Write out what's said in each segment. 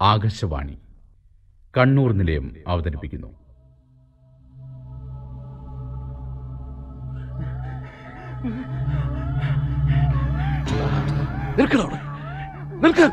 ആകാശവാണി കണ്ണൂർ നിലയം അവതരിപ്പിക്കുന്നു നിൽക്കണവിടെ നിൽക്ക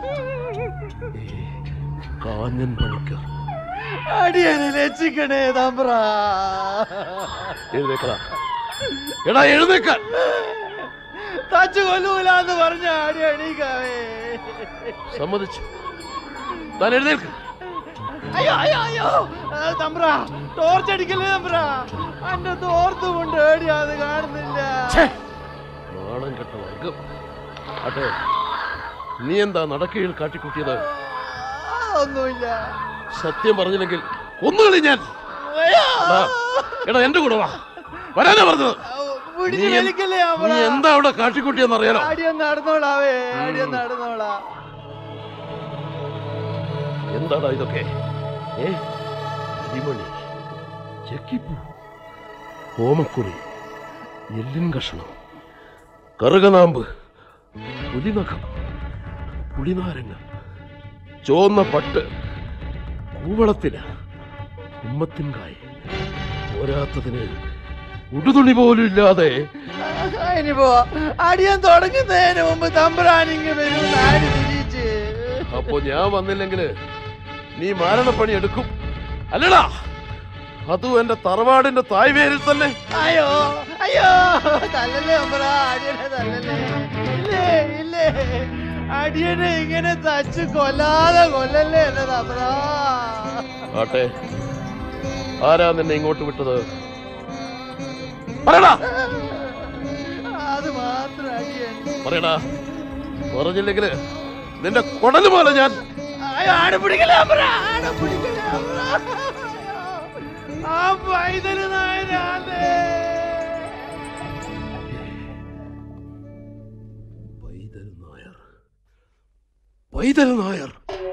കാഞ്ഞൻ പണിക്കർ അടിയനെ രക്ഷിക്കണേ തമ്പ്ര എഴുന്നേക്കടാ എടാ എഴുന്നേക്കാൻ തച്ചു കൊല്ലൂലെന്ന് പറഞ്ഞ അടി എണീക്കാവേ സമ്മതിച്ചു താൻ എഴുന്നേൽക്ക് അയ്യോ അയ്യോ അയ്യോ ആ, തമ്പ്ര ടോർച്ച് അടിക്കല്ലേ തമ്പ്ര എന്റെ തോർത്ത് കൊണ്ട് ഏടിയാത് കാണുന്നില്ല നാണം കെട്ട വർഗം അട്ടെ നീ എന്താ നടക്കീഴിൽ കാട്ടിക്കൂട്ടിയത് ആ, ഒന്നുമില്ല സത്യം പറഞ്ഞില്ലെങ്കിൽ ഒന്നുകളി ഞാൻ അയ്യോ. എടാ, എടാ എന്റെ കൂടെ വാ വരാനാ പറഞ്ഞത് ആ, പിടിച്ച് നീ എൻ- വലിക്കല്ലേ നീ തമ്പ്ര എന്താ അവിടെ കാട്ടിക്കൂട്ടിയെന്ന് അറിയാലോ അടിയൻ നടന്നോളാവേ അടിയൻ നടന്നോളാ എന്താടാ ഇതൊക്കെ ഏ അരിമണി ചക്കിപ്പൂ ഓമക്കുറി എല്ലിൻ കഷണം കറുകനാമ്പ് പുലിനഖം പുളിനാരങ്ങ ചോന്ന പട്ട് കൂവളത്തില ഉമ്മത്തിൻകായ് പോരാത്തതിന് ഉടുതുണി പോലും ഇല്ലാതെ ഇനി പോ അടിയൻ തുടങ്ങുന്നതിന് മുമ്പ് തമ്പ്രാനിങ് വരും നാല് തിരിച്ച് അപ്പോ ഞാൻ വന്നില്ലെങ്കിൽ നീ മാരണപ്പണി എടുക്കും അല്ലടാ അതും എന്റെ തറവാടിന്റെ തായ്വേരിൽ തന്നെ അയ്യോ അയ്യോ തല്ലല്ലേ തമ്പ്ര അടിയനെ തല്ലല്ലേ ഇല്ലേ ഇല്ലേ അടിയനെ ഇങ്ങനെ തച്ച് കൊല്ലാതെ കൊല്ലല്ലേ എന്നെ തമ്പ്ര ആട്ടെ ആരാ നിന്നെ ഇങ്ങോട്ട് വിട്ടത് പറയടാ അത് മാത്രം അടിയൻ പറയടാ പറഞ്ഞില്ലെങ്കിൽ നിന്റെ കുടല് പോലെ ഞാൻ അയ്യോ ആടെ പിടിക്കലേ തമ്പ്ര ആടെ പിടിക്കലേ തമ്പ്ര ആ പൈതല് നായരാണ് പൈതൽ നായർ പൈതൽ നായർ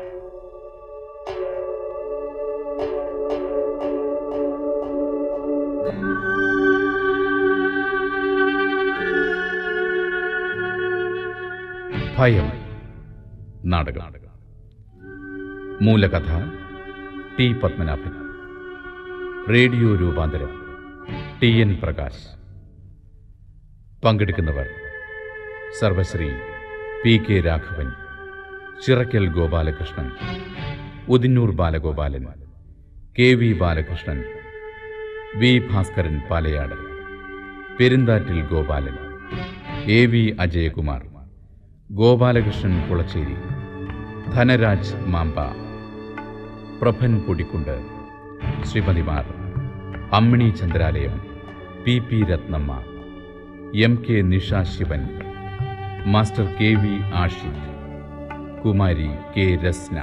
ഭയം നാടകം മൂലകഥ ടി പത്മനാഭൻ റേഡിയോ രൂപാന്തരം ടി എൻ പ്രകാശ് പങ്കെടുക്കുന്നവർ സർവശ്രീ P K Raghavan Chirakkal Gopalakrishnan Udinoor Balagopalan K V Balakrishnan V Bhaskaran Palayad Perunthattil Gopalan A V Ajayakumar Gopalakrishnan Kulacheri Dhanaraj Mamba Prabhan Podikkund ശ്രീമതിമാർ Ammini Chandralayam P P Rathnamma M K Nisha Sivan master K V Ashiq Kumari K Rasna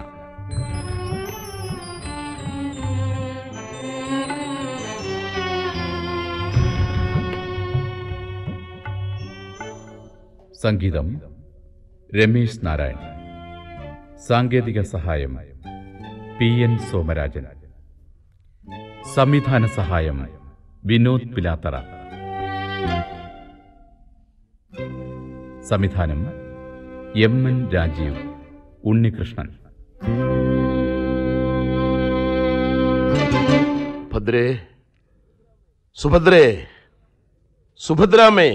സംഗീതം രമേശ് നാരായൺ സാങ്കേതിക സഹായം പി എൻ സോമരാജൻ സംവിധാന സഹായം വിനോദ് പിലാത്തറ സംവിധാനം എം എൻ രാജീവ് ഉണ്ണികൃഷ്ണൻ ഭദ്രേ സുഭദ്രേ സുഭദ്രാമേ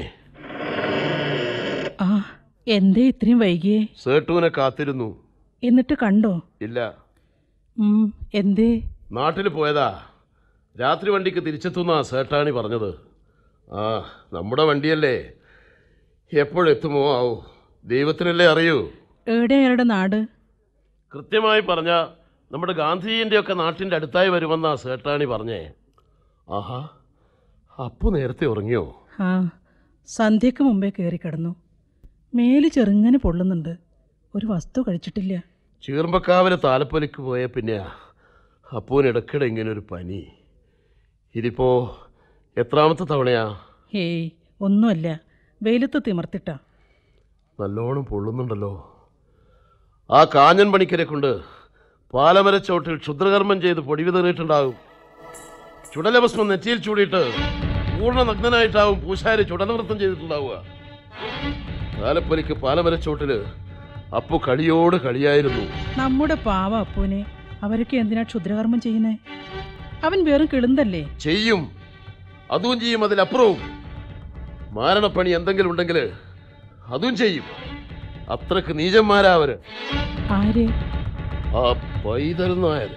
ആ എന്തേ ഇത്രയും വൈകിയേ സേട്ടുവിനെ കാത്തിരുന്നു എന്നിട്ട് കണ്ടോ ഇല്ല ഉം, എന്തേ നാട്ടിൽ പോയതാ രാത്രി വണ്ടിക്ക് തിരിച്ചെത്തുന്ന സേട്ടാണി പറഞ്ഞത് ആ നമ്മുടെ വണ്ടിയല്ലേ എപ്പോഴെത്തുമോ ആവൂ ദൈവത്തിനല്ലേ അറിയൂ എവിടെ അയാളുടെ നാട് കൃത്യമായി പറഞ്ഞ നമ്മുടെ ഗാന്ധിജിൻ്റെ ഒക്കെ നാട്ടിൻ്റെ അടുത്തായി വരുമെന്നാ സേട്ടാണി പറഞ്ഞേ ആഹാ അപ്പു നേരത്തെ ഉറങ്ങിയോ ആ സന്ധ്യക്ക് മുമ്പേ കയറി കിടന്നു മേല് ചെറുങ്ങനെ പൊള്ളുന്നുണ്ട് ഒരു വസ്തു കഴിച്ചിട്ടില്ല ചീർമ്പക്കാവിലെ താലപ്പൊലിക്ക് പോയ പിന്നെയാ അപ്പൂന് ഇടയ്ക്കിടെ ഇങ്ങനെ ഒരു പനി ഇതിപ്പോ എത്രാമത്തെ തവണയാ ഹേയ് ഒന്നുമല്ല വെയിലത്ത് തിമർത്തിട്ടാ നല്ലോണം പൊള്ളുന്നുണ്ടല്ലോ ആ കാഞ്ഞൻ പണിക്കരെ കൊണ്ട് പാലമരച്ചോട്ടിൽ ക്ഷുദ്രകർമ്മം ചെയ്ത് പൊടി വിതറിയിട്ടുണ്ടാകും ചുടലഭസ്മം നെറ്റിയിൽ ചൂടിയിട്ട് പൂർണ്ണ നഗ്നനായിട്ടാവും പൂശാരി ചുടനവൃത്തം ചെയ്തിട്ടുണ്ടാവുക താലപ്പൊലിക്ക് പാലമരച്ചോട്ടിൽ അപ്പു കളിയോട് കളിയായിരുന്നു നമ്മുടെ പാവ അപ്പൂനെ അവരൊക്കെ എന്തിനാ ക്ഷുദ്രകർമ്മം ചെയ്യുന്നേ അവൻ വെറും കിളുന്തല്ലേ ചെയ്യും അതും ചെയ്യും അതിലപ്പുറവും മാരണപ്പണി എന്തെങ്കിലും ഉണ്ടെങ്കിൽ അതും ചെയ്യും അത്രക്ക് നീചന്മാരാ അവര് ആര് ആ പൈതൽ നായർ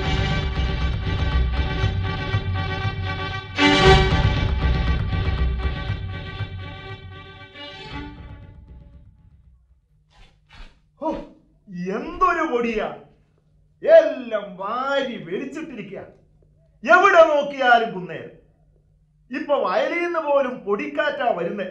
ഹോ, എന്തൊരു പൊടിയാ എല്ലാം വാരി വെളിച്ചിട്ടിരിക്കുക എവിടെ നോക്കിയാലും കുന്നേരം ഇപ്പൊ വയലിൽ നിന്ന് പോലും പൊടിക്കാറ്റാ വരുന്നേ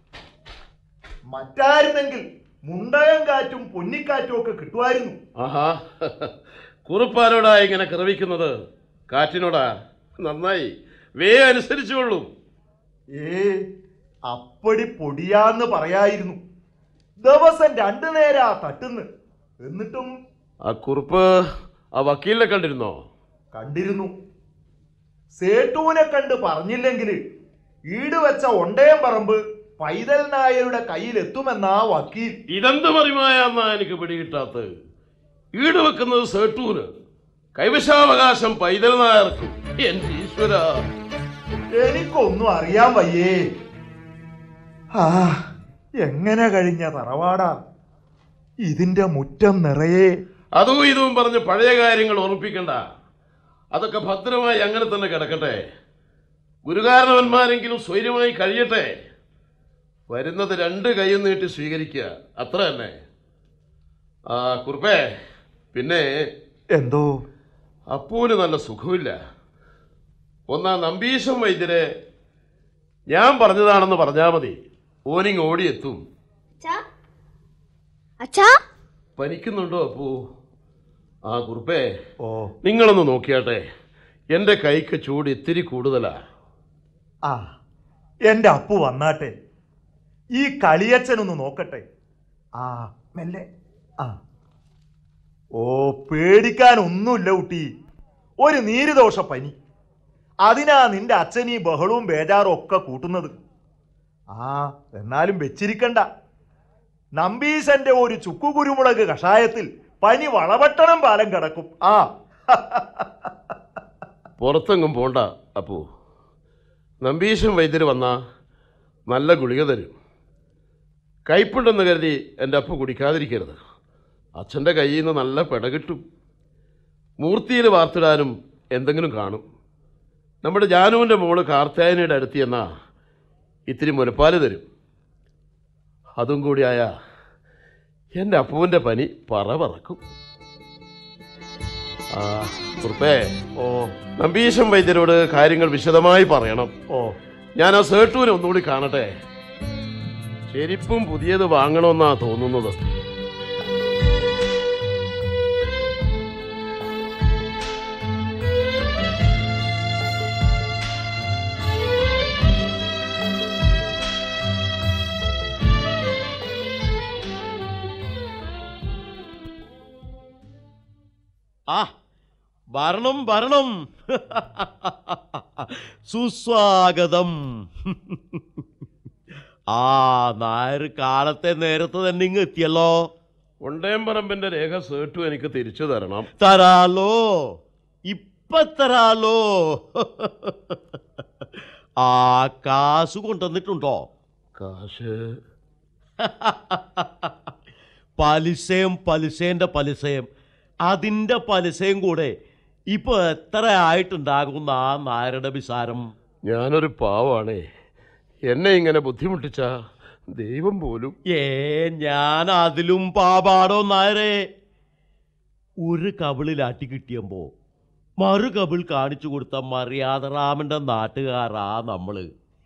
മറ്റായിരുന്നെങ്കിൽ മുണ്ടകം കാറ്റും പൊന്നിക്കാറ്റും ഒക്കെ കിട്ടുമായിരുന്നു ആഹാ കുറുപ്പാരോടാ ഇങ്ങനെ കിറവിക്കുന്നത് കാറ്റിനോടാ നന്നായി വേ അനുസരിച്ചുകൊള്ളും ഏ അപ്പടി പൊടിയാന്ന് പറയായിരുന്നു ദിവസം രണ്ടു നേരാ തട്ടുന്ന് എന്നിട്ടും ആ കുറുപ്പ് ആ വക്കീലിനെ കണ്ടിരുന്നോ കണ്ടിരുന്നു സേട്ടുവിനെ കണ്ട് പറഞ്ഞില്ലെങ്കിൽ ഈട് വെച്ച ഒണ്ടയം പറമ്പ് പൈതൽ നായരുടെ കയ്യിലെത്തുമെന്നാ വക്കീൽ ഇതെന്ത് മറിമായെന്നാ എനിക്ക് പിടികിട്ടാത്തത് ഈട് വെക്കുന്നത് സേട്ടൂന് കൈവശാവകാശം പൈതൽ നായർക്കും എന്റെ ഈശ്വര എനിക്കൊന്നും അറിയാൻ വയ്യേ ആ എങ്ങനെ കഴിഞ്ഞ തറവാടാ ഇതിന്റെ മുറ്റം നിറയെ അതും ഇതും പറഞ്ഞ് പഴയ കാര്യങ്ങൾ ഓർമ്മിപ്പിക്കണ്ട അതൊക്കെ ഭദ്രമായി അങ്ങനെ തന്നെ കിടക്കട്ടെ ഗുരുകാരണവന്മാരെങ്കിലും സ്വൈര്യമായി കഴിയട്ടെ വരുന്നത് രണ്ട് കൈയും നീട്ടി സ്വീകരിക്കുക അത്ര തന്നെ ആ കുറുപ്പേ പിന്നെ എന്തോ അപ്പൂന് നല്ല സുഖമില്ല ഒന്നാ നമ്പീശം വൈദ്യരെ ഞാൻ പറഞ്ഞതാണെന്ന് പറഞ്ഞാൽ മതി ഓനിങ് ഓടിയെത്തും അച്ഛാ അച്ഛാ പനിക്കുന്നുണ്ടോ അപ്പൂ ആ കുറുപ്പേ ഓ നിങ്ങളൊന്ന് നോക്കിയാട്ടെ എൻ്റെ കൈക്ക് ചൂട് ഇത്തിരി കൂടുതലാ ആ എന്റെ അപ്പു വന്നാട്ടെ ഈ കളിയച്ഛനൊന്ന് നോക്കട്ടെ ആ മെല്ലെ ആ ഓ പേടിക്കാൻ ഒന്നുമില്ല കുട്ടി ഒരു നീരുദോഷ പനി അതിനാ നിന്റെ അച്ഛൻ ഈ ബഹളവും ബേജാറും ഒക്കെ കൂട്ടുന്നത് ആ എന്നാലും വെച്ചിരിക്കണ്ട നമ്പീശന്റെ ഒരു ചുക്കു കുരുമുളക് കഷായത്തിൽ പനി വളവട്ടണം പാലം കിടക്കും ആ പുറത്തെങ്ങും പോണ്ട അപ്പൂ നമ്പീശം വൈദ്യർ വന്നാ നല്ല ഗുളിക തരും കയ്പുണ്ടെന്ന് കരുതി എൻ്റെ അപ്പ കുടിക്കാതിരിക്കരുത് അച്ഛൻ്റെ കയ്യിൽ നിന്ന് നല്ല പിട കിട്ടും മൂർത്തിയിൽ വാർത്തിടാനും എന്തെങ്കിലും കാണും നമ്മുടെ ജാനുവിൻ്റെ മോള് കാർത്തായനിയുടെ അടുത്ത് ചെന്നാ ഇത്തിരി മുലപ്പാല് തരും അതും കൂടിയായ എൻ്റെ അപ്പുവിൻ്റെ പനി പറ പറക്കും ആ കുറുപ്പേ ഓ നമ്പീശം വൈദ്യരോട് കാര്യങ്ങൾ വിശദമായി പറയണം ഓ ഞാൻ ആ സേട്ടുവിനെ ഒന്നുകൂടി കാണട്ടെ ചെരിപ്പും പുതിയത് വാങ്ങണമെന്നാ തോന്നുന്നത് ആ വരണം വരണം സുസ്വാഗതം ആ നായർ കാലത്തെ നേരത്തെ തന്നെ ഇങ്ങ് എത്തിയല്ലോ ഒണ്ടയമ്പറമ്പിന്റെ രേഖ സേട്ടു എനിക്ക് തിരിച്ചു തരണം തരാലോ ഇപ്പൊ തരാലോ ആ കാശ് കൊണ്ടുവന്നിട്ടുണ്ടോ കാശ് പലിശയും പലിശേന്റെ പലിശയും അതിന്റെ പലിശയും കൂടെ ഇപ്പൊ എത്ര ആയിട്ടുണ്ടാകുന്ന ആ നായരുടെ വിസാരം ഞാനൊരു പാവാണേ എന്നെ ഇങ്ങനെ ബുദ്ധിമുട്ടിച്ച ദൈവം പോലും ഏ ഞാൻ അതിലും പാപാടോ നായരെ ഒരു കവിളിലാട്ടി കിട്ടിയപ്പോ മറു കവിൾ കാണിച്ചു കൊടുത്ത മര്യാദറാമന്റെ നാട്ടുകാരാ നമ്മള്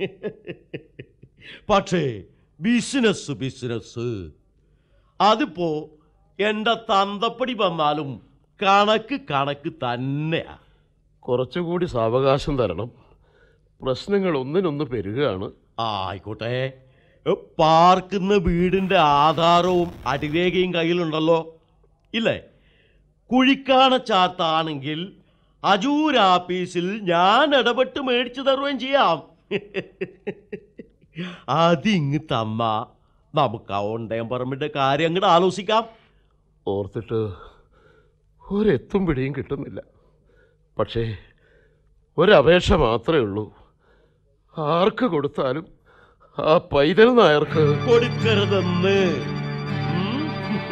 പക്ഷേ ബിസിനസ് ബിസിനസ് അതിപ്പോ എന്റെ തന്തപ്പടി വന്നാലും കണക്ക് കണക്ക് തന്നെയാ കുറച്ചുകൂടി സാവകാശം തരണം പ്രശ്നങ്ങൾ ഒന്നിനൊന്ന് പെരുകയാണ് ആ, ആയിക്കോട്ടെ ഏ, പാർക്കുന്ന വീടിന്റെ ആധാരവും അടിരേഖയും കയ്യിലുണ്ടല്ലോ ഇല്ലേ കുഴിക്കാണ ചാത്താണെങ്കിൽ അജൂർ ആപ്പീസിൽ ഞാൻ ഇടപെട്ട് മേടിച്ചു തരുകയും ചെയ്യാം അതിങ് തന്ന നമുക്ക് ആ ഒണ്ടയം പറമ്പിന്റെ കാര്യം അങ്ങോട്ട് ആലോചിക്കാം ഓർത്തിട്ട് ഒരെത്തും പിടിയും കിട്ടുന്നില്ല പക്ഷേ ഒരപേക്ഷ മാത്രമേ ഉള്ളൂ ആർക്ക് കൊടുത്താലും ആ പൈതൽ നായർക്ക് കൊടുക്കരുതെന്ന് ഉം?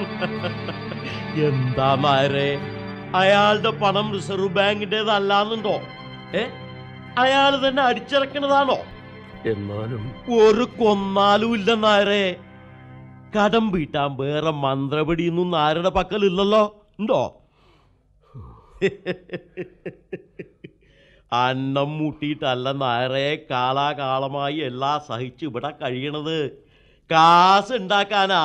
എന്താ നായരെ അയാളുടെ പണം റിസർവ് ബാങ്കിൻ്റെതല്ലാന്നുണ്ടോ ഏ അയാൾ തന്നെ അടിച്ചിറക്കണതാണോ എന്നാലും ഒരു കൊന്നാലും ഇല്ല നായരെ കടം വീട്ടാൻ വേറെ മന്ത്രപടിയൊന്നും നായരുടെ പക്കലില്ലല്ലോ ഉണ്ടോ അന്നം മുട്ടിയിട്ടല്ല നായരെ കാലാകാലമായി എല്ലാം സഹിച്ച് ഇവിടെ കഴിയണത് കാശ് ഉണ്ടാക്കാനാ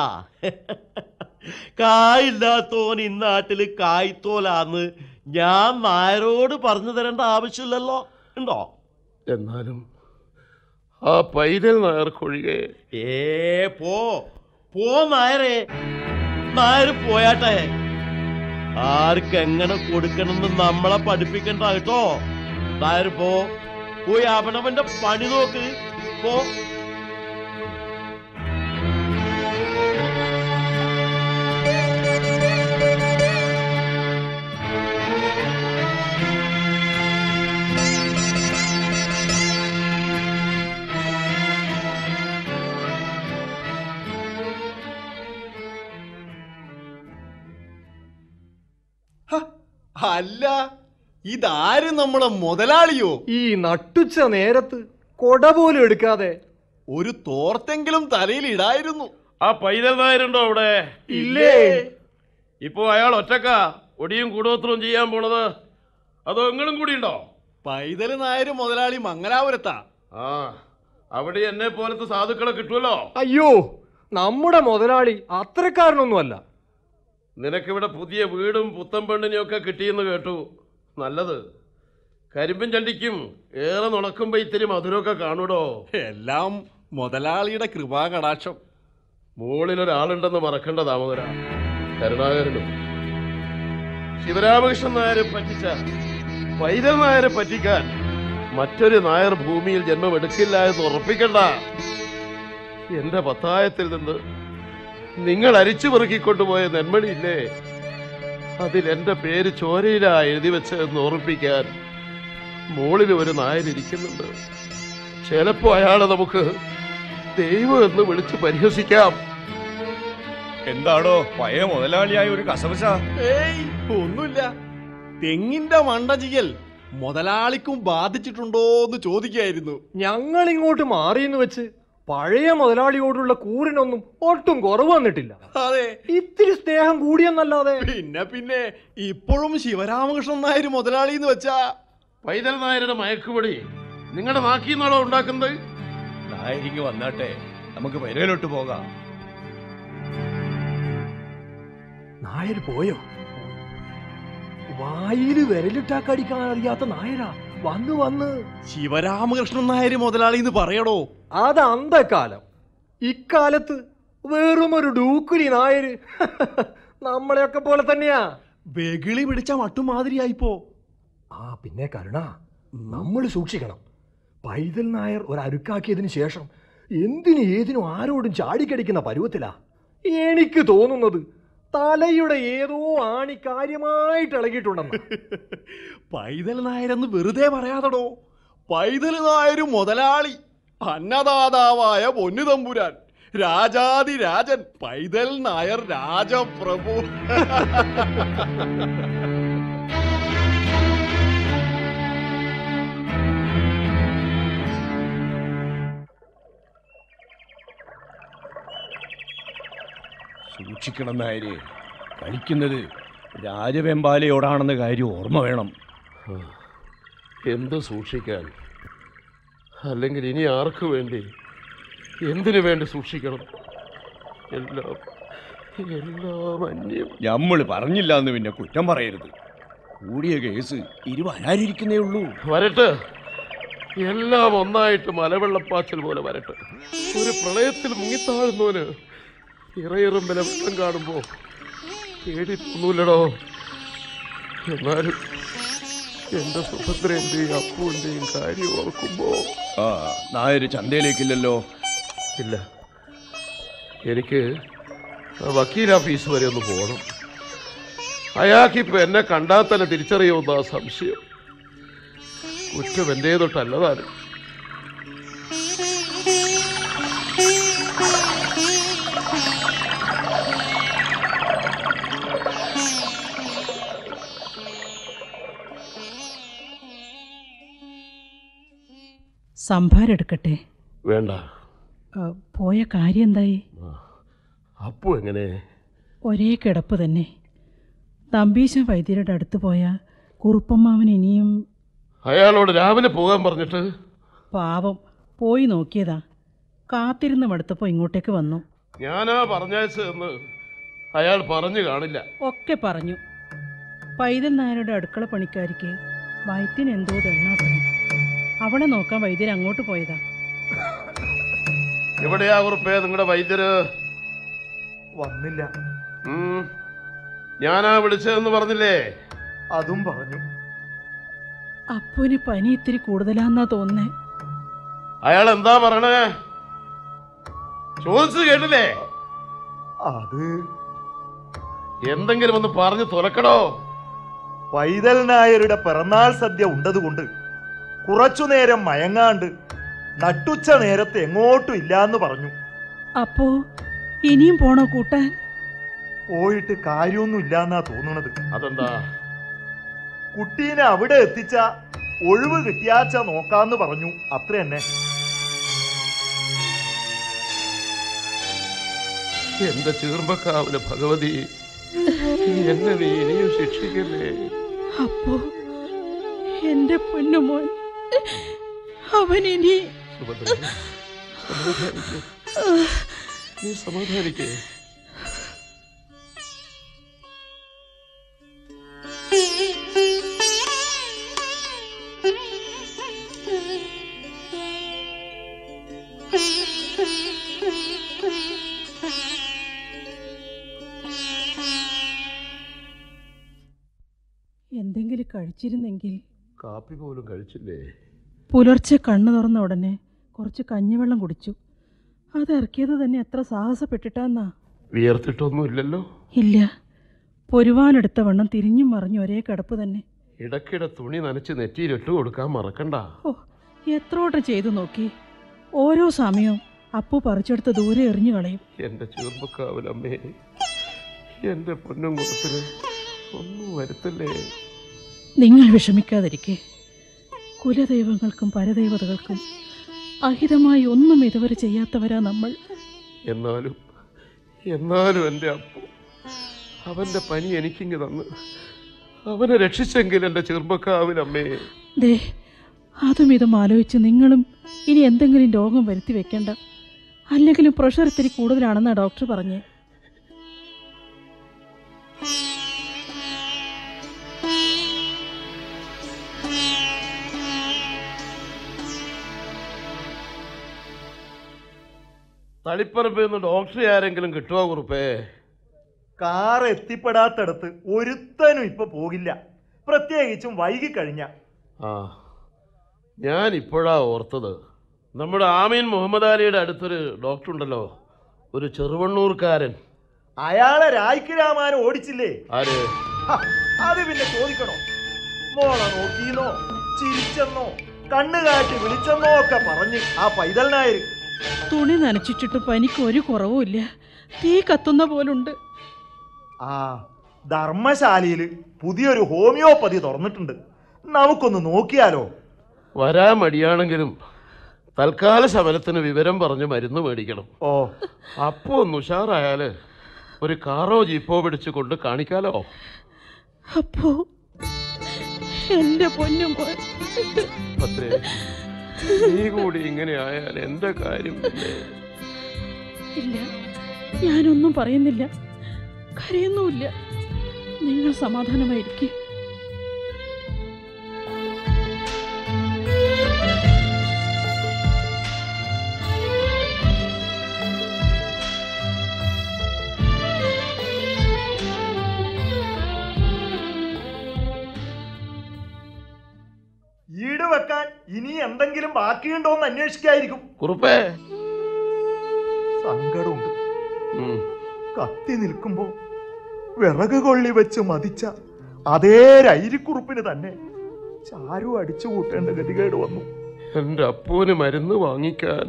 കായില്ലാത്തോൻ ഇന്നാട്ടിൽ കായ്ത്തോലാന്ന് ഞാൻ നായരോട് പറഞ്ഞു തരേണ്ട ആവശ്യമില്ലല്ലോ ഉണ്ടോ എന്നാലും ആ പൈതൽ നായർക്കൊഴികെ ഏ പോ പോ നായരെ നായർ പോയാട്ടെ ആർക്ക് എങ്ങനെ കൊടുക്കണമെന്ന് നമ്മളെ പഠിപ്പിക്കണ്ട കേട്ടോ നായർ പോ പോയി അവനവന്റെ പണി നോക്ക് പോ അല്ല ഇതാര് നമ്മളെ മുതലാളിയോ ഈ നട്ടുച്ച നേരത്ത് കൊട പോലും എടുക്കാതെ ഒരു തോർത്തെങ്കിലും തലയിൽ ഇടായിരുന്നു ആ പൈതൽ നായരുണ്ടോ അവിടെ ഇല്ലേ ഇപ്പോ അയാൾ ഒറ്റക്ക ഒടിയും കൂടോത്രവും ചെയ്യാൻ പോണത് അതോ നിങ്ങളും കൂടി ഉണ്ടോ പൈതല് നായര് മുതലാളി മംഗലാപുരത്താ ആ അവിടെ എന്നെ പോലത്തെ സാധുക്കളെ കിട്ടുമല്ലോ അയ്യോ നമ്മുടെ മുതലാളി അത്രക്കാരനൊന്നുമല്ല നിനക്കിവിടെ പുതിയ വീടും പുത്തൻ പെണ്ണിനെയും ഒക്കെ കിട്ടിയെന്ന് കേട്ടു നല്ലത് കരിമ്പും ചണ്ടിക്കും ഏറെ നുണക്കുമ്പോ ഇത്തിരി മധുരമൊക്കെ കാണൂടോ എല്ലാം മുതലാളിയുടെ കൃപാകടാക്ഷം മുകളിൽ ഒരാളുണ്ടെന്ന് മറക്കണ്ട ദാമോദര കരുണാകരനും ശിവരാമകൃഷ്ണൻ നായരെ പറ്റിച്ച പൈതൽ നായരെ പറ്റിക്കാൻ മറ്റൊരു നായർ ഭൂമിയിൽ ജന്മമെടുക്കില്ല എന്ന് ഉറപ്പിക്കണ്ട എന്റെ പത്തായത്തിൽ നിന്ന് നിങ്ങൾ അരിച്ചു പെറുക്കിക്കൊണ്ടുപോയ നെന്മണിയില്ലേ അതിൽ എന്റെ പേര് ചോരയിലാ എഴുതി വെച്ചതെന്ന് ഓർമ്മിപ്പിക്കാൻ മുകളിൽ ഒരു നായരിയ്ക്കുന്നുണ്ട് ചിലപ്പോ അയാളെ നമുക്ക് ദൈവം എന്ന് വിളിച്ച് പരിഹസിക്കാം എന്താടോ പഴയ മുതലാളിയായ ഒരു കസവസ ഏയ് ഒന്നുമില്ല തെങ്ങിന്റെ മണ്ടചികൽ മുതലാളിക്കും ബാധിച്ചിട്ടുണ്ടോ എന്ന് ചോദിക്കായിരുന്നു ഞങ്ങൾ ഇങ്ങോട്ട് മാറിയെന്ന് വെച്ച് പഴയ മുതലാളിയോടുള്ള കൂറിനൊന്നും ഒട്ടും കുറവ് വന്നിട്ടില്ല അതെ ഇത്തിരി സ്നേഹം കൂടിയെന്നല്ലാതെ പിന്നെ പിന്നെ ഇപ്പോഴും ശിവരാമകൃഷ്ണൻ നായർ മുതലാളി എന്ന് വെച്ചാ പൈതൽ നായരുടെ മയക്കുപൊടി നിങ്ങളുടെ നാക്കിന്നാണോ ഉണ്ടാക്കുന്നത് നായരിങ്ങ് വന്നാട്ടെ നമുക്ക് പെരയിലോട്ട് പോകാം നായർ പോയോ വായില് വിരലിട്ടാക്കടിക്കാൻ അറിയാത്ത നായരാ വന്ന് വന്ന് ശിവരാമകൃഷ്ണൻ നായർ മുതലാളി എന്ന് പറയടോ അത് അന്തക്കാലം ഇക്കാലത്ത് വെറും ഒരു ഡൂക്കുലി നായര് നമ്മളെയൊക്കെ പോലെ തന്നെയാ വെകിളി പിടിച്ച മട്ടുമാതിരിയായിപ്പോ ആ പിന്നെ കരുണ നമ്മൾ സൂക്ഷിക്കണം പൈതൽ നായർ ഒരു അരുക്കാക്കിയതിന് ശേഷം എന്തിനും ഏതിനും ആരോടും ചാടിക്കടിക്കുന്ന പരുവത്തിലാ എനിക്ക് തോന്നുന്നത് തലയുടെ ഏതോ ആണി കാര്യമായിട്ട് ഇളകിയിട്ടുണ്ടെന്ന് പൈതൽ നായരെന്ന് വെറുതെ പറയാതടോ പൈതൽ നായർ മുതലാളി അന്നദാതാവായ പൊന്നു തമ്പുരാൻ രാജാതി രാജൻ പൈതൽ നായർ രാജപ്രഭു സൂക്ഷിക്കണം നായര് കളിക്കുന്നത് രാജവെമ്പാലയോടാണെന്ന കാര്യം ഓർമ്മ വേണം എന്ത് സൂക്ഷിക്കാൻ അല്ലെങ്കിൽ ഇനി ആർക്ക് വേണ്ടി എന്തിനു വേണ്ടി സൂക്ഷിക്കണം എല്ലാം എല്ലാം അന്യം നമ്മൾ പറഞ്ഞില്ല എന്ന് പിന്നെ കുറ്റം പറയരുത് കൂടിയ കേസ് ഇരുവരാനിരിക്കുന്നേ ഉള്ളൂ വരട്ടെ എല്ലാം ഒന്നായിട്ട് മലവെള്ളപ്പാച്ചൽ പോലെ വരട്ടെ ഒരു പ്രളയത്തിൽ മുങ്ങിത്താഴുന്നവന് ഇറയിറുമ്പിലെ വെള്ളം കാണുമ്പോ പേടി തോന്നൂലടോ എന്നാലും എന്റെ സുഭദ്രന്റെയും അപ്പുവിന്റെയും കാര്യം ഓർക്കുമ്പോ ആ നായര് ചന്തയിലേക്കില്ലല്ലോ ഇല്ല എനിക്ക് ആ വക്കീൽ ഓഫീസ് വരെ ഒന്ന് പോകണം അയാൾക്കിപ്പോൾ എന്നെ കണ്ടാൽ തന്നെ തിരിച്ചറിയുമെന്ന സംശയം കുറ്റം എൻ്റെ തൊട്ടല്ലതാനും സംഭാരം എടുക്കട്ടെ വേണ്ട ആ, പോയ കാര്യം എന്തായി അപ്പു എങ്ങനെ ഒരേ കിടപ്പ് തന്നെ തമ്പീശ വൈദ്യരുടെ അടുത്ത് പോയ കുറുപ്പമ്മാവൻ ഇനിയും അയാളോട് രാവിലെ പോകാൻ പറഞ്ഞിട്ട് പാവം പോയി നോക്കിയതാ കാത്തിരുന്ന് മടുത്തപ്പോൾ ഇങ്ങോട്ടേക്ക് വന്നു ഞാനാ പറഞ്ഞയച്ചതെന്ന് അയാൾ പറഞ്ഞു കാണില്ല ഒക്കെ പറഞ്ഞു പൈതൽ നായരുടെ അടുക്കള പണിക്കാരിക്ക് വയറ്റിന് എന്തോ ദണ്ണാത്രേ അവളെ നോക്കാൻ വൈദ്യർ അങ്ങോട്ട് പോയതാ എവിടെയാ കുറിപ്പേ നിങ്ങളുടെ വൈദ്യര് വന്നില്ല ഉം. ഞാനാ വിളിച്ചതെന്ന് പറഞ്ഞില്ലേ അതും പറഞ്ഞു അപ്പുവിന് പനി ഇത്തിരി കൂടുതലാന്നാ തോന്നുന്നേ അയാൾ എന്താ പറയണേ ചോദിച്ചത് കേട്ടില്ലേ അത് എന്തെങ്കിലും ഒന്ന് പറഞ്ഞു തുലക്കടോ പൈതൽ നായരുടെ പിറന്നാൾ സദ്യ ഉണ്ടതുകൊണ്ട് കുറച്ചു നേരം മയങ്ങാണ്ട് നട്ടുച്ച നേരത്ത് എങ്ങോട്ടും ഇല്ലാന്ന് പറഞ്ഞു അപ്പോ ഇനിയും പോണോ കൂട്ടാൻ പോയിട്ട് കാര്യമൊന്നും ഇല്ലാന്നാ തോന്നുന്നത് അതെന്താ കുട്ടീനെ അവിടെ എത്തിച്ച ഒഴിവ് കിട്ടിയാച്ച നോക്കാന്ന് പറഞ്ഞു അത്ര തന്നെ എന്റെ ചീർമ്പക്കാവിലെ ഭഗവതി എന്നെ നീ ഇനിയും ശിക്ഷിക്കല്ലേ അപ്പോ എന്റെ പൊന്നുമോൻ അവൻ ഇനി സുഭദ്ര സമാധാനിക്ക്. നീ സമാധാനിക്കേ എന്തെങ്കിലും കഴിച്ചിരുന്നെങ്കിൽ കാപ്പി പോലും കഴിച്ചില്ലേ പുലർച്ചെ കണ്ണു തുറന്ന ഉടനെ കുറച്ച് കഞ്ഞിവെള്ളം കുടിച്ചു അത് ഇറക്കിയത് തന്നെ എത്ര സാഹസപ്പെട്ടിട്ടാന്നാ വിയർത്തിട്ടൊന്നും ഇല്ലല്ലോ ഇല്ല പൊരുവാനെടുത്ത വണ്ണം തിരിഞ്ഞും മറിഞ്ഞു ഒരേ കിടപ്പ് തന്നെ ഇടയ്ക്കിടെ തുണി നനച്ച് നെറ്റിയിലിട്ട് കൊടുക്കാൻ മറക്കണ്ട ഓ എത്രോട്ടം ചെയ്തു നോക്കി ഓരോ സമയവും അപ്പു പറിച്ചെടുത്ത് ദൂരെ എറിഞ്ഞു കളയും എന്റെ ചീർമ്പക്കാവിലമ്മേ എന്റെ പൊന്നും കുളത്തിന് ഒന്നും വരുത്തല്ലേ നിങ്ങൾ വിഷമിക്കാതിരിക്കെ കുലദൈവങ്ങൾക്കും പരദൈവതകൾക്കും അഹിതമായി ഒന്നും ഇതുവരെ ചെയ്യാത്തവരാ നമ്മൾ എന്നാലും എന്നാലും എൻ്റെ അപ്പു അവൻ്റെ പനി എനിക്കിങ്ങ് തന്ന് അവനെ രക്ഷിച്ചെങ്കിൽ എൻ്റെ ചെറുപ്പക്കാവിലമ്മേ ദേ അതും ഇതും ആലോചിച്ച് നിങ്ങളും ഇനി എന്തെങ്കിലും രോഗം വരുത്തി വെക്കണ്ട അല്ലെങ്കിലും പ്രഷർ ഇത്തിരി കൂടുതലാണെന്നാ ഡോക്ടർ പറഞ്ഞേ തളിപ്പറമ്പിൽ നിന്ന് ഡോക്ടറെ ആരെങ്കിലും കിട്ടുമോ കുറുപ്പേ കാർ എത്തിപ്പെടാത്തടത്ത് ഒരുത്തനും ഇപ്പൊ പോകില്ല പ്രത്യേകിച്ചും വൈകി കഴിഞ്ഞ ആ ഞാൻ ഇപ്പോഴാ ഓർത്തത് നമ്മുടെ ആമീൻ മുഹമ്മദ് അലിയുടെ അടുത്തൊരു ഡോക്ടർ ഉണ്ടല്ലോ ഒരു ചെറുവണ്ണൂർക്കാരൻ അയാളെ രായ്ക്ക് രാമാനം ഓടിച്ചില്ലേ ആര് ഹ, അത് പിന്നെ ചോദിക്കണോ മോളെ നോക്കിയെന്നോ ചിരിച്ചെന്നോ കണ്ണു കാട്ടി വിളിച്ചെന്നോ ഒക്കെ പറഞ്ഞ് ആ പൈതൽ നായർ തുണി നനച്ചിട്ടിട്ട് പനിക്ക് ഒരു കുറവുമില്ല തീ കത്തുന്ന പോലുണ്ട് ആ ധർമ്മശാലയിൽ പുതിയൊരു ഹോമിയോപ്പതി തുറന്നിട്ടുണ്ട് നമുക്കൊന്ന് നോക്കിയാലോ വരാൻ മടിയാണെങ്കിലും തൽക്കാല ശമനത്തിന് വിവരം പറഞ്ഞ് മരുന്ന് മേടിക്കണം ഓ അപ്പോൾ ഒന്ന് ഉഷാറായാല് ഒരു കാറോ ജീപ്പോ പിടിച്ച് കൊണ്ട് കാണിക്കാലോ അപ്പോ എന്റെ പൊന്നുമോൻ പത്രേ നീ കൂടി ഇങ്ങനെ ആയാൽ എൻ്റെ കാര്യം പിന്നെ ഇല്ല ഞാനൊന്നും പറയുന്നില്ല കരയൊന്നുമില്ല നിങ്ങൾ സമാധാനമായിരിക്കും ഈട് വെക്കാൻ ഇനി എന്തെങ്കിലും ബാക്കിയുണ്ടോ എന്ന് അന്വേഷിക്കായിരിക്കും കുറുപ്പേ സങ്കടമുണ്ട് ഉം. കത്തി നിൽക്കുമ്പോ വിറക് കൊള്ളി വെച്ച് മതിച്ച അതേ രൈരിക്കുറുപ്പിന് തന്നെ ചാരു അടിച്ചു കൂട്ടേണ്ട ഗതികേട് വന്നു എൻ്റെ അപ്പൂന് മരുന്ന് വാങ്ങിക്കാൻ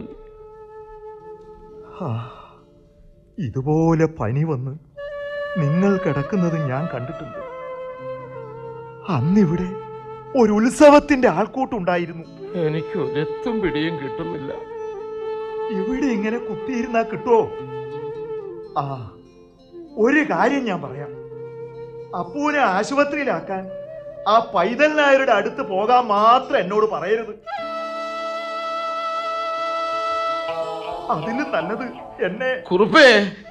ഹാ, ഇതുപോലെ പനി വന്ന് നിങ്ങൾ കിടക്കുന്നത് ഞാൻ കണ്ടിട്ടുണ്ട് അന്നിവിടെ ഒരു ഉത്സവത്തിന്റെ ആൾക്കൂട്ടുണ്ടായിരുന്നു എനിക്ക് ഒരെത്തും പിടിയും കിട്ടുന്നില്ല ഇവിടെ ഇങ്ങനെ കുത്തിയിരുന്നാ കിട്ടുമോ ആ ഒരു കാര്യം ഞാൻ പറയാം അപ്പൂനെ ആശുപത്രിയിലാക്കാൻ ആ പൈതൽ നായരുടെ അടുത്ത് പോകാൻ മാത്രം എന്നോട് പറയരുത് അതിലും നല്ലത് എന്നെ കുറുപ്പേ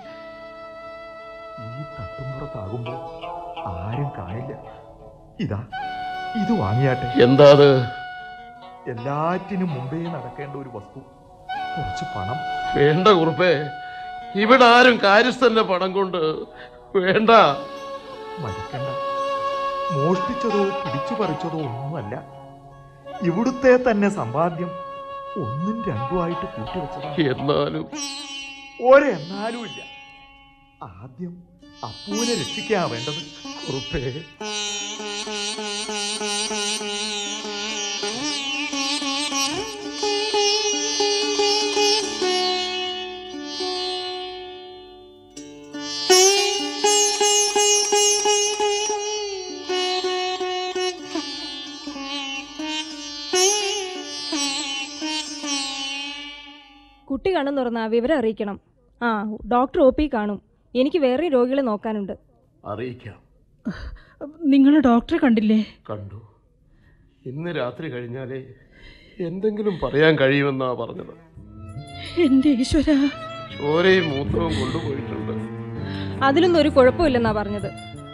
ഈ തട്ടുമ്പുറത്താകുമ്പോ ആരും കാണില്ല ഇതാ ഇത് വാങ്ങിയാട്ടെ എന്താ അത് എല്ലാറ്റിനും മുമ്പേ നടക്കേണ്ട ഒരു വസ്തു കുറച്ച് പണം വേണ്ട കുറുപ്പേ ഇവിടെ ആരും കാര്യസ്ഥന്റെ പണം കൊണ്ട് വേണ്ട മരിക്കണ്ട മോഷ്ടിച്ചതോ പിടിച്ചു പറിച്ചതോ ഒന്നുമല്ല ഇവിടുത്തെ തന്നെ സമ്പാദ്യം ഒന്നും രണ്ടുമായിട്ട് കൂട്ടിവെച്ചതാണ് എന്നാലും ഒരെന്നാലും ഇല്ല ആദ്യം അപ്പൂനെ രക്ഷിക്കാ വേണ്ടത് കുറുപ്പേ കുട്ടി കണ്ണു തുറന്നാ വിവരം അറിയിക്കണം ആ ഡോക്ടർ ഒ പി കാണും എനിക്ക് വേറെ രോഗികളെ നോക്കാനുണ്ട് അറിയിക്കാം നിങ്ങൾ ഡോക്ടറെ കണ്ടില്ലേ കണ്ടു ഇന്ന് രാത്രി കഴിഞ്ഞാലേ എന്തെങ്കിലും പറയാൻ കഴിയുമെന്നാ പറഞ്ഞത് എൻ്റെ ഈശ്വര ചോരയും മൂത്രവും കൊണ്ടുപോയിട്ടുണ്ട് അതിലൊന്നും ഒരു കുഴപ്പമില്ലെന്നാ പറഞ്ഞത്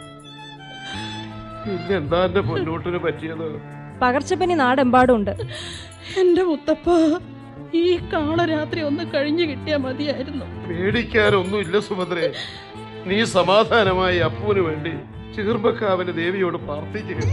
പിന്നെ എന്താ എന്റെ പൊന്നോട്ടിന് പറ്റിയത് പകർച്ചപ്പനി നാടെമ്പാടും ഉണ്ട് എൻ്റെ മുത്തപ്പ ഈ കാളരാത്രി ഒന്ന് കഴിഞ്ഞു കിട്ടിയാൽ മതിയായിരുന്നു പേടിക്കാനൊന്നുമില്ല സുഭദ്രേ നീ സമാധാനമായി അപ്പുവിന് വേണ്ടി ചീർപ്പക്കാവിലെ ദേവിയോട് പ്രാർത്ഥിക്കുക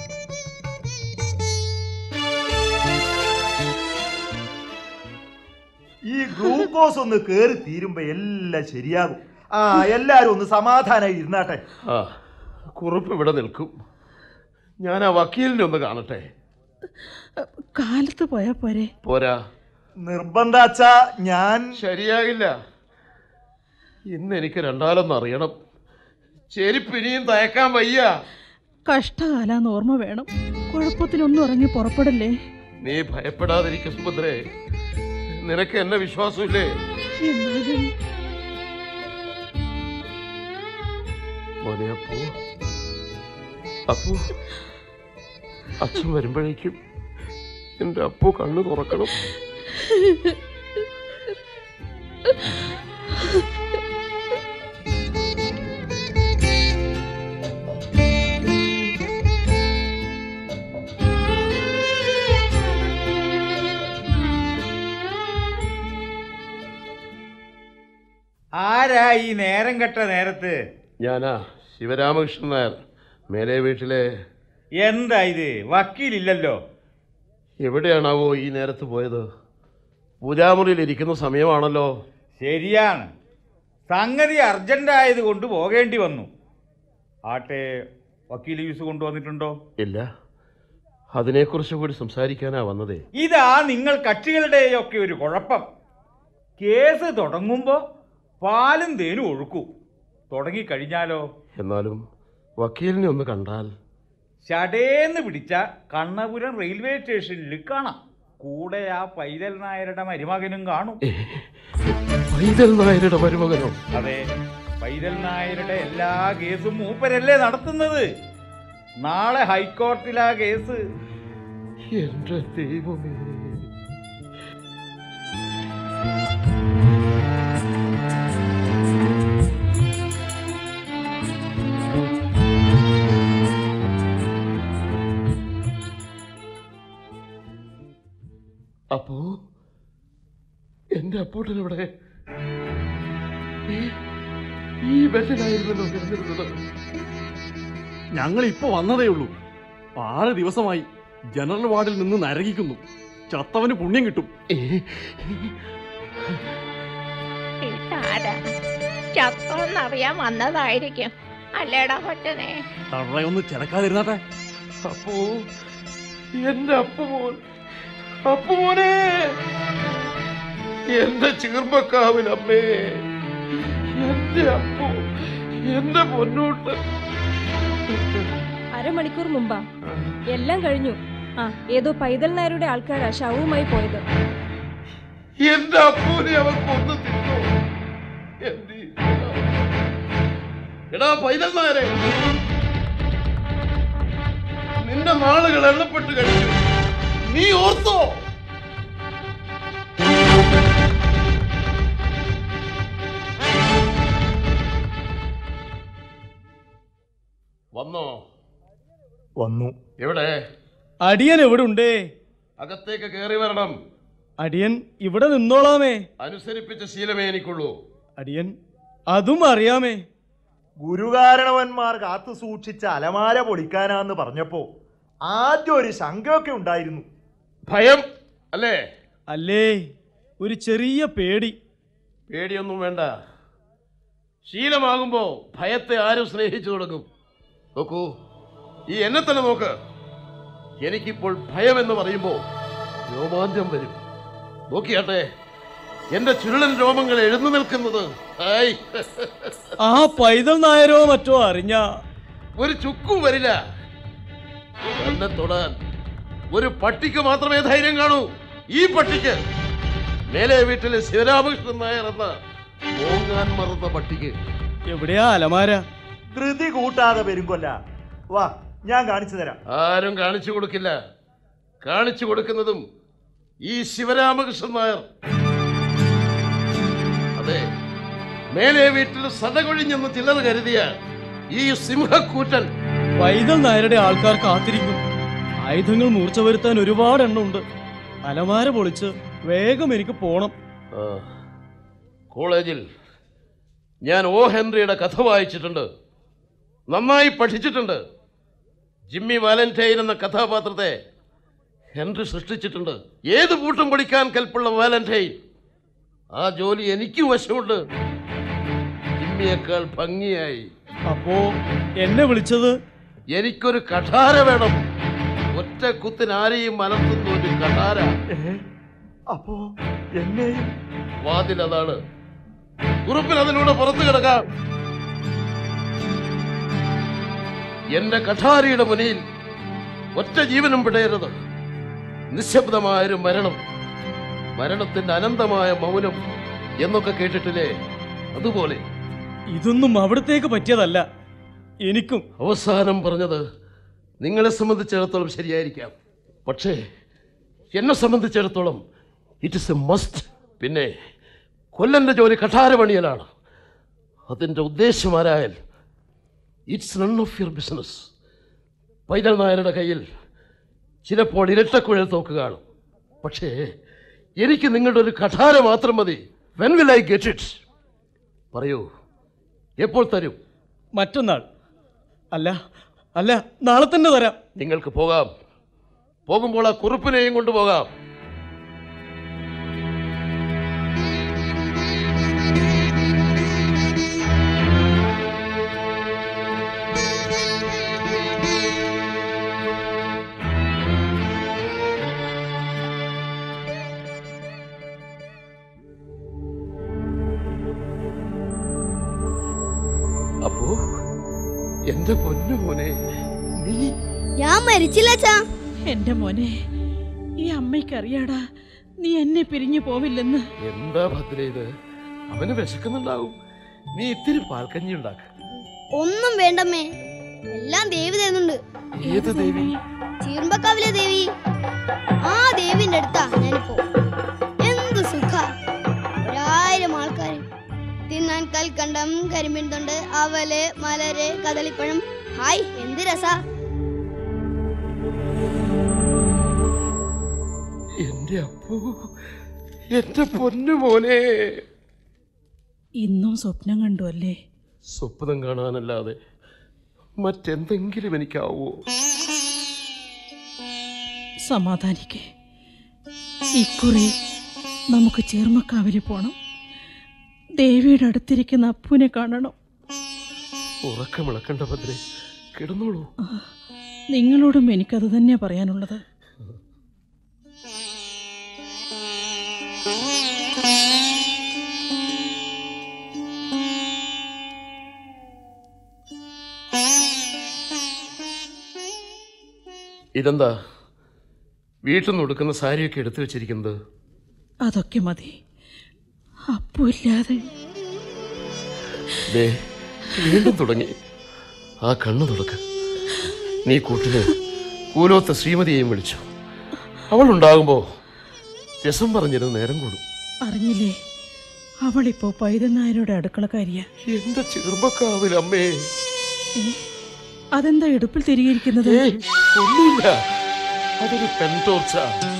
ഈ ഗ്ലൂക്കോസ് ഒന്ന് കേറി തീരുമ്പോ എല്ലാം ശരിയാകും ആ എല്ലാരും ഒന്ന് സമാധാനമായി ഇരുന്നാട്ടെ ആ കുറുപ്പ് ഇവിടെ നിൽക്കും ഞാൻ ആ വക്കീലിനെ ഒന്ന് കാണട്ടെ കാലത്ത് പോയാൽ പോരെ പോരാ നിർബന്ധാച്ച ഞാൻ ശരിയാകില്ല ഇന്ന് എനിക്ക് രണ്ടാലൊന്ന് അറിയണം ചെരുപ്പ് ഇനിയും തയക്കാൻ വയ്യ കഷ്ടകാലാന്ന് ഓർമ്മ വേണം കുഴപ്പത്തിനൊന്നും ഇറങ്ങി പുറപ്പെടല്ലേ നീ ഭയപ്പെടാതിരിക്കും സുഭദ്രേ നിനക്ക് എന്നെ വിശ്വാസമില്ലേ എന്നാലും മോനെ അപ്പു അപ്പു അച്ഛൻ വരുമ്പോഴേക്കും എൻ്റെ അപ്പു കണ്ണു തുറക്കണം ആരാ ഈ നേരം കെട്ട നേരത്ത് ഞാനാ ശിവരാമകൃഷ്ണൻ നായർ മേലെ വീട്ടിലെ എന്താ ഇത് വക്കീലില്ലല്ലോ എവിടെയാണാവോ ഈ നേരത്ത് പോയത് പൂജാമുറിയിൽ ഇരിക്കുന്ന സമയമാണല്ലോ ശരിയാണ് സംഗതി അർജന്റ് ആയതുകൊണ്ട് പോകേണ്ടി വന്നു ആട്ടെ വക്കീൽ യൂസ് കൊണ്ടുവന്നിട്ടുണ്ടോ ഇല്ല അതിനെക്കുറിച്ച് കൂടി സംസാരിക്കാനാ വന്നതേ ഇതാ നിങ്ങൾ കക്ഷികളുടെയൊക്കെ ഒരു കുഴപ്പം കേസ് തുടങ്ങുമ്പോൾ പാലും തേനും ഒഴുക്കൂ തുടങ്ങിക്കഴിഞ്ഞാലോ എന്നാലും വക്കീലിനെ ഒന്ന് കണ്ടാൽ ചടേന്ന് പിടിച്ച കണ്ണപുരം റെയിൽവേ സ്റ്റേഷനിൽ കാണാം കൂടെ ആ പൈതൽ നായരുടെ മരുമകനും കാണും പൈതൽ നായരുടെ മരുമകനോ അതെ പൈതൽ നായരുടെ എല്ലാ കേസും മൂപ്പരല്ലേ നടത്തുന്നത് നാളെ ഹൈക്കോർട്ടിലാ കേസ് എന്റെ ദൈവമേ അപ്പോ എന്റെ അപ്പൂട്ടനെവിടെ ഈ- ഈ ബസ്സിലായിരുന്നല്ലോ കിടന്നിരുന്നത് ഞങ്ങൾ ഇപ്പൊ വന്നതേ ഉള്ളൂ ആറ് ദിവസമായി ജനറൽ വാർഡിൽ നിന്ന് നരകിക്കുന്നു ചത്തവന് പുണ്യം കിട്ടും ചത്തോന്നറിയാൻ വന്നതായിരിക്കും അല്ലേടാ കൊച്ചനെ തള്ളയൊന്ന് ചിലക്കാതിരുന്നാട്ടെ അപ്പോ എന്റെ അപ്പുമോൻ അപ്പുമോനെ എന്റെ ചീർപ്പക്കാവിൽ അമ്മേ എന്റെ അപ്പു എന്റെ പൊന്നൂട്ട് അരമണിക്കൂർ മുമ്പാ എല്ലാം കഴിഞ്ഞു ആ ഏതോ പൈതൽ നായരുടെ ആൾക്കാരാ ശവവുമായി പോയത് എന്റെ അപ്പൂനെ അവൻ കൊന്നു തിന്നു എന്റെ ഈശ്വരാ. എടാ പൈതൽ നായരെ നിന്റെ നാളുകൾ എണ്ണപ്പെട്ട് കഴിഞ്ഞു നീ ഓർത്തോ വന്നോ വന്നു എവിടെ അടിയൻ എവിടെ ഉണ്ടേ അകത്തേക്ക് കയറി വരണം അടിയൻ ഇവിടെ നിന്നോളാമേ അനുസരിപ്പിച്ച ശീലമേ എനിക്കുള്ളൂ അടിയൻ അതും അറിയാമേ ഗുരുകാരണവന്മാർ കാത്തു സൂക്ഷിച്ച അലമാര പൊളിക്കാനാന്ന് പറഞ്ഞപ്പോ ആദ്യം ഒരു ശങ്കയൊക്കെ ഉണ്ടായിരുന്നു ഭയം അല്ലേ അല്ലേ ഒരു ചെറിയ പേടി പേടിയൊന്നും വേണ്ട ശീലമാകുമ്പോ ഭയത്തെ ആരും സ്നേഹിച്ചു തുടങ്ങും നോക്കൂ ഈ എന്നെ തന്നെ നോക്ക് എനിക്കിപ്പോൾ ഭയം എന്ന് പറയുമ്പോ രോമാഞ്ചം വരും നോക്കിയാട്ടെ എന്റെ ചുരുളൻ രോമങ്ങൾ എഴുന്നു നിൽക്കുന്നത് ഹായ് ആ പൈതൽ നായരോ മറ്റോ അറിഞ്ഞ ഒരു ചുക്കും വരില്ല എന്നെ തൊടാൻ ഒരു പട്ടിക്ക് മാത്രമേ ധൈര്യം കാണൂ ഈ പട്ടിക്ക് മേലെ വീട്ടിലെ ശിവരാമകൃഷ്ണൻ നായർ എന്ന മോങ്ങാൻ മറന്ന പട്ടിക്ക് എവിടെയാ അലമാര ധൃതി കൂട്ടാതെ പെരുങ്കൊല്ല വാ ഞാൻ കാണിച്ചു തരാം ആരും കാണിച്ചു കൊടുക്കില്ല കാണിച്ചു കൊടുക്കുന്നതും ഈ ശിവരാമകൃഷ്ണൻ നായർ അതെ മേലെ വീട്ടിൽ സടകൊഴിഞ്ഞെന്ന് ചിലർ കരുതിയ ഈ സിംഹക്കൂറ്റൻ പൈതൽ നായരുടെ ആൾക്കാർ കാത്തിരിക്കും ആയുധങ്ങൾ മൂർച്ച വരുത്താൻ ഒരുപാട് എണ്ണം ഉണ്ട് അലമാര പൊളിച്ച് വേഗം എനിക്ക് പോണം ആ, കോളേജിൽ ഞാൻ ഓ ഹെൻറിയുടെ കഥ വായിച്ചിട്ടുണ്ട് നന്നായി പഠിച്ചിട്ടുണ്ട് ജിമ്മി വാലന്റൈൻ എന്ന കഥാപാത്രത്തെ ഹെൻറി സൃഷ്ടിച്ചിട്ടുണ്ട് ഏത് പൂട്ടും പൊടിക്കാൻ കൽപ്പുള്ള വാലന്റൈൻ ആ ജോലി എനിക്കും വശമുണ്ട് ജിമ്മിയേക്കാൾ ഭംഗിയായി അപ്പോ എന്നെ വിളിച്ചത് എനിക്കൊരു കഠാര വേണം ഒറ്റ കുത്തിന് ആരെയും മലർത്തുന്ന ഒരു കഠാര അപ്പോ എന്നെയും വാതിൽ അതാണ് കുറുപ്പിൽ അതിലൂടെ പുറത്തു കിടക്കാം എന്റെ കഠാരിയുടെ മുനിയിൽ ഒറ്റ ജീവനും പിടയരുത് നിശബ്ദമായൊരു മരണം മരണത്തിന്റെ അനന്തമായ മൗനം എന്നൊക്കെ കേട്ടിട്ടില്ലേ അതുപോലെ ഇതൊന്നും അവിടത്തേക്ക് പറ്റിയതല്ല എനിക്കും അവസാനം പറഞ്ഞത് നിങ്ങളെ സംബന്ധിച്ചിടത്തോളം ശരിയായിരിക്കാം പക്ഷേ എന്നെ സംബന്ധിച്ചിടത്തോളം ഇറ്റ് ഇസ് എ മസ്റ്റ് പിന്നെ കൊല്ലന്റെ ജോലി കഠാരപണിയലാണ് അതിൻ്റെ ഉദ്ദേശമാരായാൽ it's none of your business Paithal നായരുടെ കയ്യിൽ ചിലപ്പോൾ ഇരട്ടക്കുഴൽ തോക്ക് കാണും പക്ഷേ എനിക്ക് നിങ്ങളുടെ ഒരു കഠാര മാത്രം മതി when will I get it പറയൂ എപ്പോൾ തരും മറ്റന്നാൾ അല്ല അല്ല നാളെ തന്നെ തരാം നിങ്ങൾക്ക് പോകാം പോകുമ്പോൾ ആ കുറുപ്പിനെയും കൊണ്ടുപോകാം അപ്പോ എന്റെ പൊന്നു മോനെ നീ ഞാൻ മരിച്ചില്ല അച്ഛാ എന്റെ മോനെ ഈ അമ്മയ്ക്കറിയാടാ നീ എന്നെ പിരിഞ്ഞു പോവില്ലെന്ന് എന്താ ഭദ്ര ഇത് അവന് വിശക്കുന്നുണ്ടാവും നീ ഇത്തിരി പാൽക്കഞ്ഞി ഉണ്ടാക്ക ഒന്നും വേണ്ടമ്മേ എല്ലാം ദേവി തരുന്നുണ്ട് ഏത് ദേവി ചീർമ്പക്കാവിലെ ദേവി ആ ദേവിന്റെ അടുത്താ ഞാനിപ്പോ എന്ത് സുഖ ഒരായിരം ആൾക്കാര് തിന്നാൻ കൽക്കണ്ടം കരിമ്പിൻ തൊണ്ട് അവല് മലര് കദളിപ്പഴം ഹായ് എന്ത് രസാ എന്റെ അപ്പു എന്റെ പൊന്നു മോനെ ഇന്നും സ്വപ്നം കണ്ടു അല്ലേ സ്വപ്നം കാണാനല്ലാതെ മറ്റെന്തെങ്കിലും എനിക്കാവോ സമാധാനിക്കേ ഇക്കുറി നമുക്ക് ചേർമക്കാവിൽ പോണം ദേവിയുടെ അടുത്തിരിക്കുന്ന അപ്പുവിനെ കാണണം ഉറക്കമിളക്കണ്ട ഭദ്രേ കിടന്നോളൂ നിങ്ങളോടും എനിക്കത് തന്നെയാ പറയാനുള്ളത് ഇതെന്താ വീട്ടിൽ നിന്ന് കൊടുക്കുന്ന സാരിയൊക്കെ എടുത്തു വെച്ചിരിക്കുന്നത് അതൊക്കെ മതി അപ്പു ഇല്ലാതെ ദേ വീണ്ടും തുടങ്ങി ആ കണ്ണു തുറക്ക് നീ കൂട്ടിന് കൂലോത്ത ശ്രീമതിയെയും വിളിച്ചു അവൾ ഉണ്ടാകുമ്പോ രസം പറഞ്ഞിരുന്ന് നേരം കൂടും അറിഞ്ഞില്ലേ അവളിപ്പോ പൈതൽ നായരുടെ അടുക്കളക്കാരിയാ എന്റെ ചെറുപ്പക്കാവിൽ അമ്മേ ഏ, അതെന്താ ഇടുപ്പിൽ തിരികരിക്കുന്നത് ഒന്നുമില്ല അതൊരു പെൻടോർച്ച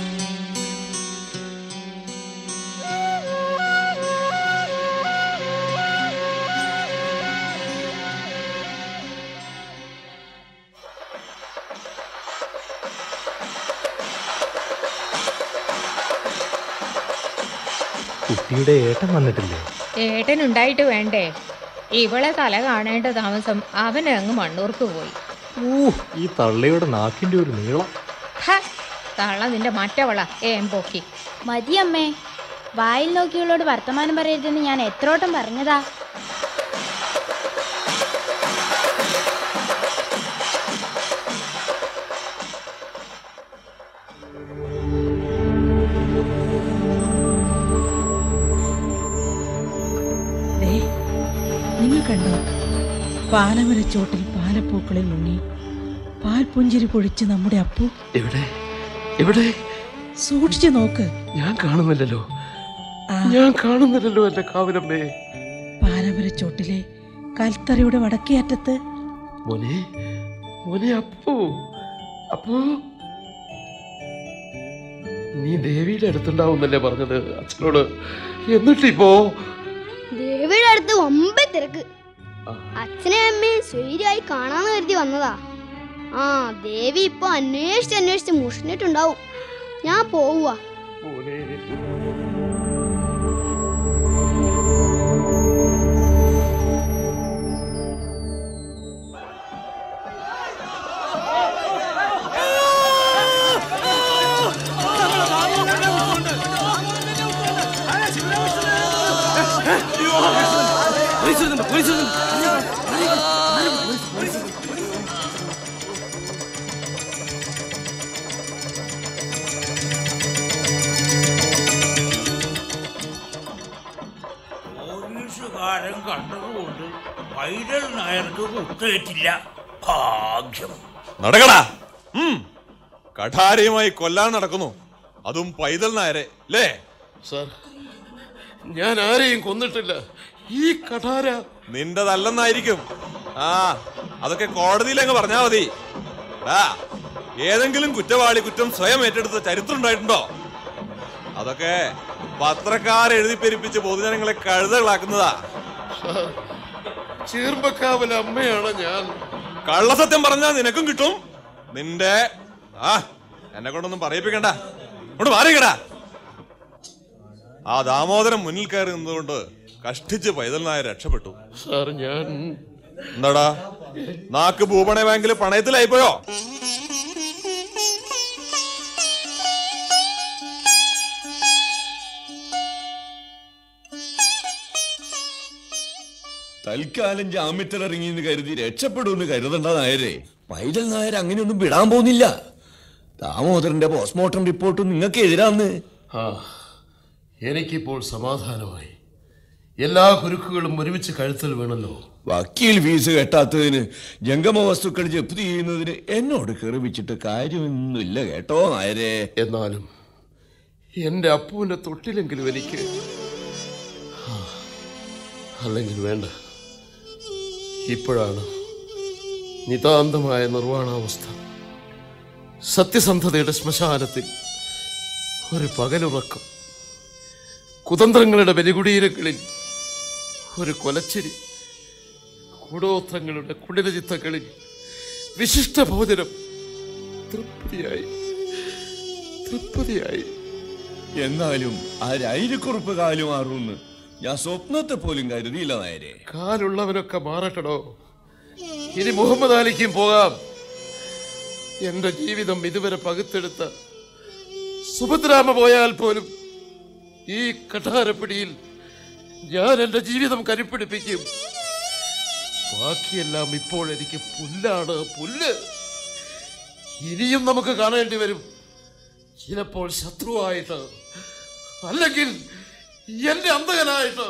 കുട്ടിയുടെ ഏട്ടൻ വന്നിട്ടില്ലേ ഏട്ടനുണ്ടായിട്ട് വേണ്ടേ ഇവളെ തല കാണേണ്ട താമസം അവൻ അങ്ങ് മണ്ണൂർക്ക് പോയി ഊ ഈ തള്ളയുടെ നാക്കിന്റെ ഒരു നീളം ഹ, തള്ള നിന്റെ മറ്റവള ഏം പൊക്കി മതി അമ്മേ വായിൽ നോക്കിയുള്ളോട് വർത്തമാനം പറയരുതെന്ന് ഞാൻ എത്രോട്ടം പറഞ്ഞതാ ദേ, നിങ്ങൾ കണ്ടോ പാലമരച്ചോട്ടിൽ പാലപ്പൂക്കളിൽ മുങ്ങി പാൽപുഞ്ചിരി പൊഴിച്ച് നമ്മുടെ അപ്പു എവിടെ എവിടെ സൂക്ഷിച്ചു നോക്ക് ഞാൻ കാണുന്നില്ലല്ലോ ആ. ഞാൻ കാണുന്നില്ലല്ലോ എന്റെ കാവിലമ്മേ പാലമരച്ചോട്ടിലെ കൽത്തറയുടെ വടക്കേ അറ്റത്ത് മോനെ മോനെ അപ്പു അപ്പു നീ ദേവിയുടെ അടുത്തുണ്ടാവുന്നല്ലേ പറഞ്ഞത് അച്ഛനോട് എന്നിട്ടിപ്പോ ദേവിയുടെ അടുത്ത് ഒമ്പ തിരക്ക് അച്ഛനെ അമ്മയും സ്വൈര്യായി കാണാന്ന് കരുതി വന്നതാ ആ ദേവി ഇപ്പൊ അന്വേഷിച്ച് അന്വേഷിച്ച് മുഷിഞ്ഞിട്ടുണ്ടാവും ഞാൻ പോവുക മോനെ പോലീസുകാരൻ കണ്ടതുകൊണ്ട് പൈതൽ നായർക്ക് കുത്തേറ്റില്ല ഭാഗ്യം നടക്കടാ ഉം. കഠാരയുമായി കൊല്ലാൻ നടക്കുന്നു അതും പൈതൽ നായരെ അല്ലേ സാർ ഞാൻ ആരെയും കൊന്നിട്ടില്ല ഈ കഠാര നിന്റെതല്ലെന്നായിരിക്കും ആ അതൊക്കെ കോടതിയിൽ അങ്ങ് പറഞ്ഞാ മതി ആ ഏതെങ്കിലും കുറ്റവാളി കുറ്റം സ്വയം ഏറ്റെടുത്ത ചരിത്രം ഉണ്ടായിട്ടുണ്ടോ അതൊക്കെ പത്രക്കാരെഴുതി പെരുപ്പിച്ച് പൊതുജനങ്ങളെ കഴുതകളാക്കുന്നതാ ചീർമ്പക്കാവിൽ അമ്മയാണ് ഞാൻ കള്ളസത്യം പറഞ്ഞാൽ നിനക്കും കിട്ടും നിന്റെ ആ എന്നെ കൊണ്ടൊന്നും പറയിപ്പിക്കണ്ട ഇവിടെ മാറിക്കടാ ആ ദാമോദരൻ മുന്നിൽ കയറി നിന്നുകൊണ്ട് കഷ്ടിച്ച് പൈതൽ നായർ രക്ഷപ്പെട്ടു സാർ ഞാൻ എന്താടാ നാക്ക് ഭൂപണ ബാങ്കിൽ പണയത്തിലായിപ്പോയോ തൽക്കാലം ജാമ്യത്തിലിറങ്ങിയെന്ന് കരുതി രക്ഷപ്പെടുമെന്ന് കരുതണ്ട നായരെ പൈതൽ നായർ അങ്ങനെയൊന്നും വിടാൻ പോകുന്നില്ല ദാമോദരന്റെ പോസ്റ്റ്മോർട്ടം റിപ്പോർട്ട് നിങ്ങൾക്ക് എതിരാന്ന് ആ എനിക്കിപ്പോൾ സമാധാനമായി എല്ലാ കുരുക്കുകളും ഒരുമിച്ച് കഴുത്തിൽ വീണല്ലോ വക്കീൽ ഫീസ് കെട്ടാത്തതിന് ജംഗമ വസ്തുക്കൾ ജപ്തി ചെയ്യുന്നതിന് എന്നോട് കെറിവിച്ചിട്ട് കാര്യമൊന്നുമില്ല കേട്ടോ നായരെ എന്നാലും എന്റെ അപ്പുവിന്റെ തൊട്ടിലെങ്കിലും എനിക്ക് ആ, അല്ലെങ്കിൽ വേണ്ട ഇപ്പോഴാണ് നിതാന്തമായ നിർവ്വാണാവസ്ഥ സത്യസന്ധതയുടെ ശ്മശാനത്തിൽ ഒരു പകലുറക്കം കുതന്ത്രങ്ങളുടെ ബലികുടീരങ്ങളിൽ ഒരു കൊലച്ചിരി കൂടോത്രങ്ങളുടെ കുടിലചിത്തകളിൽ വിശിഷ്ട ഭോജനം തൃപ്തിയായി തൃപ്തിയായി എന്നാലും ആ രൈരക്കുറുപ്പ് കാലം മാറുമെന്ന് ഞാൻ സ്വപ്നത്തെ പോലും കരുതിയില്ല നായരെ കാലുള്ളവനൊക്കെ മാറട്ടടോ ഇനി മുഹമ്മദ് അലിക്കും പോകാം എന്റെ ജീവിതം ഇതുവരെ പകുത്തെടുത്ത സുഭദ്രാമ പോയാൽ പോലും ഈ കഠാരപ്പിടിയിൽ ഞാൻ എന്റെ ജീവിതം കരുപ്പിടിപ്പിക്കും ബാക്കിയെല്ലാം ഇപ്പോൾ എനിക്ക് പുല്ലാണ് പുല്ല് ഇനിയും നമുക്ക് കാണേണ്ടി വരും ചിലപ്പോൾ ശത്രുവായിട്ട് അല്ലെങ്കിൽ എന്റെ അന്തകനായിട്ട്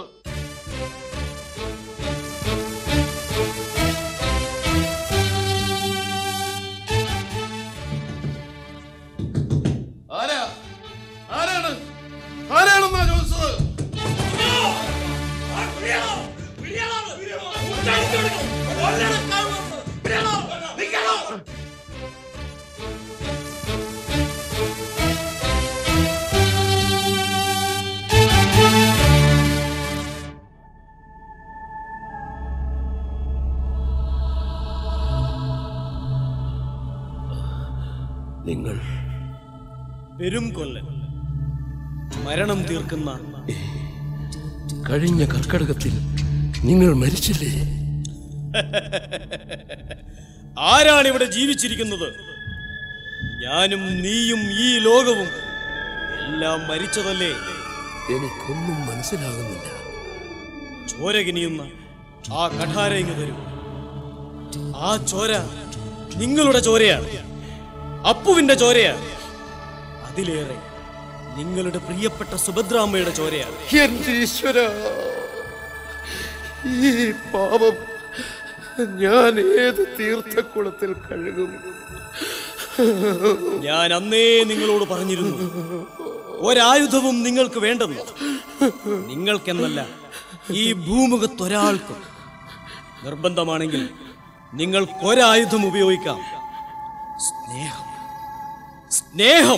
ആരാ ആരാണ് ആരാണെന്നാ ചോദിച്ചത് നിങ്ങൾ പെരും കൊല്ലൻ മരണം തീർക്കുന്ന കഴിഞ്ഞ കർക്കടകത്തിൽ നിങ്ങൾ മരിച്ചില്ലേ ആരാണ് ഇവിടെ ജീവിച്ചിരിക്കുന്നത് ഞാനും നീയും ഈ ലോകവും എല്ലാം മരിച്ചതല്ലേ എനിക്കൊന്നും മനസ്സിലാകുന്നില്ല ചോര കിനിയുന്ന ആ കഠാര ഇങ്ങ് തരൂ ആ ചോര നിങ്ങളുടെ ചോരയാണ് അപ്പുവിന്റെ ചോരയാണ് അതിലേറെ നിങ്ങളുടെ പ്രിയപ്പെട്ട സുഭദ്രാമ്മയുടെ ചോരയാണ് എന്റെ ഈശ്വര ഈ പാപം ഞാൻ ഏത് തീർത്ഥക്കുളത്തിൽ കഴുകും ഞാൻ അന്നേ നിങ്ങളോട് പറഞ്ഞിരുന്നു ഒരായുധവും നിങ്ങൾക്ക് വേണ്ടെന്ന് നിങ്ങൾക്കെന്നല്ല ഈ ഭൂമുഖത്തൊരാൾക്കും നിർബന്ധമാണെങ്കിൽ നിങ്ങൾക്കൊരായുധം ഉപയോഗിക്കാം സ്നേഹം സ്നേഹം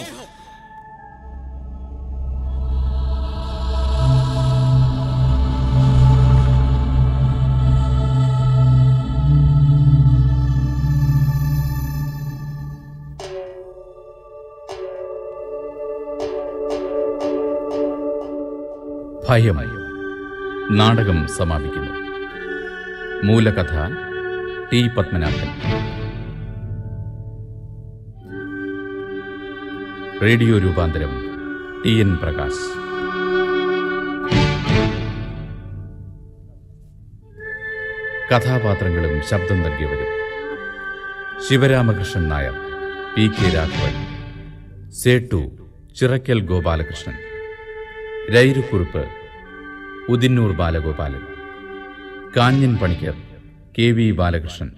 ഭയം നാടകം സമാപിക്കുന്നു മൂലകഥ ടി പത്മനാഭൻ റേഡിയോ രൂപാന്തരം ടി എൻ പ്രകാശ് കഥാപാത്രങ്ങളും ശബ്ദം നൽകിയവരും Sivaramakrishnan Nair P K Raghavan Settu Chirakkal Gopalakrishnan Rairukkurup Udinoor Balagopalan Kanjan Panicker K V Balakrishnan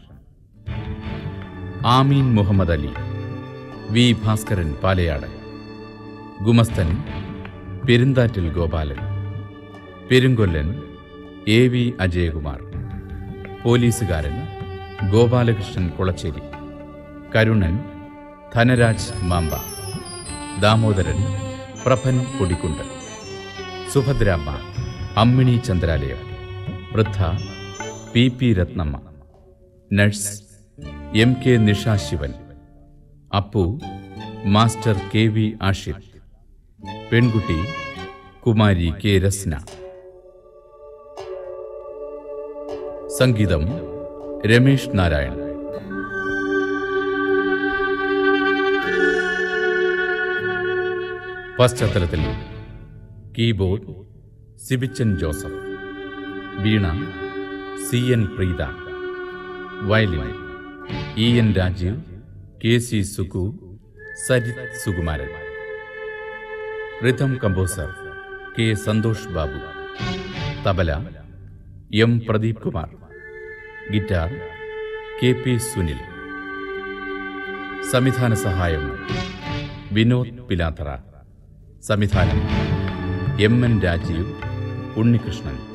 ആമീൻ മുഹമ്മദ് അലി വി ഭാസ്കരൻ പാലയാട് ഗുമസ്തൻ പെരുന്താറ്റിൽ ഗോപാലൻ പെരുങ്കൊല്ലൻ എ വി അജയകുമാർ പോലീസുകാരൻ ഗോപാലകൃഷ്ണൻ കുളച്ചേരി കരുണൻ ധനരാജ് മാമ്പ ദാമോദരൻ പ്രഭൻ കൊടിക്കുണ്ട് സുഭദ്രാമ്മ അമ്മിണി ചന്ദ്രാലയം വൃദ്ധ P P Rathnamma nurse M K Nisha Sivan Appu master K V Ashir പെൺകുട്ടി കുമാരി കെ രസ്ന സംഗീതം രമേഷ് നാരായൺ പശ്ചാത്തലത്തിൽ keyboard Sibichan Joseph veena C N Preetha violin E N Rajeev K C Suku Sarith Sukumaran rhythm composer K Santhosh Babu tabla M Pradeep Kumar guitar K P Sunil സംവിധാന സഹായം വിനോദ് പിലാത്തറ സംവിധാനം എം എൻ രാജീവ് ഉണ്ണികൃഷ്ണൻ